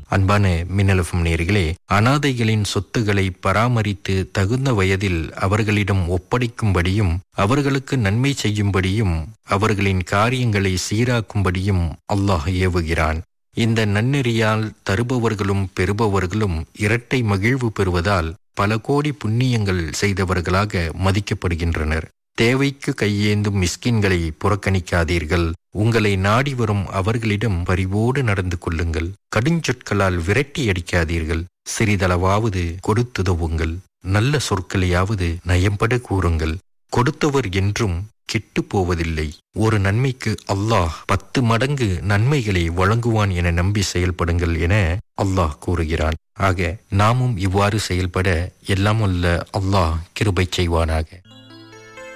அன்பான மின்னலஃபம் நேர்களே அனாதைகளின் சொத்துக்களை பராமரித்து தகுந்த வயதில் அவர்களிடம் ஒப்படைக்கும்படியும் அவர்களுக்கு நன்மை செய்யும்படியும் அவர்களின் காரியங்களை சீராக்கும்படியும் அல்லாஹ் ஏவுகிறான் இந்த நன்னெறியால் தருபவர்களும் பெறுபவர்களும் இரட்டை மகிழ்வு பெறுவதால் பல கோடி புண்ணியங்கள் செய்தவர்களாக மதிக்கப்படுகின்றனர் தேவைக்கு கையேந்தும் மிஸ்கின்களை புறக்கணிக்காதீர்கள் உங்களை நாடி வரும் அவர்களிடம் பரிவோடு நடந்து கொள்ளுங்கள் கடுஞ்சொற்களால் விரட்டி அடிக்காதீர்கள் சிறிதளவாவது கொடுத்துதவுங்கள் நல்ல சொற்களையாவது நயம்பட கூறுங்கள் கொடுத்தவர் என்றும் கெட்டு போவதில்லை ஒரு நன்மைக்கு அல்லாஹ் பத்து மடங்கு நன்மைகளை வழங்குவான் என நம்பி செயல்படுங்கள் என அல்லாஹ் கூறுகிறான் ஆக நாமும் இவ்வாறு செயல்பட எல்லாம் அல்ல அல்லாஹ் கிருபை செய்வானாக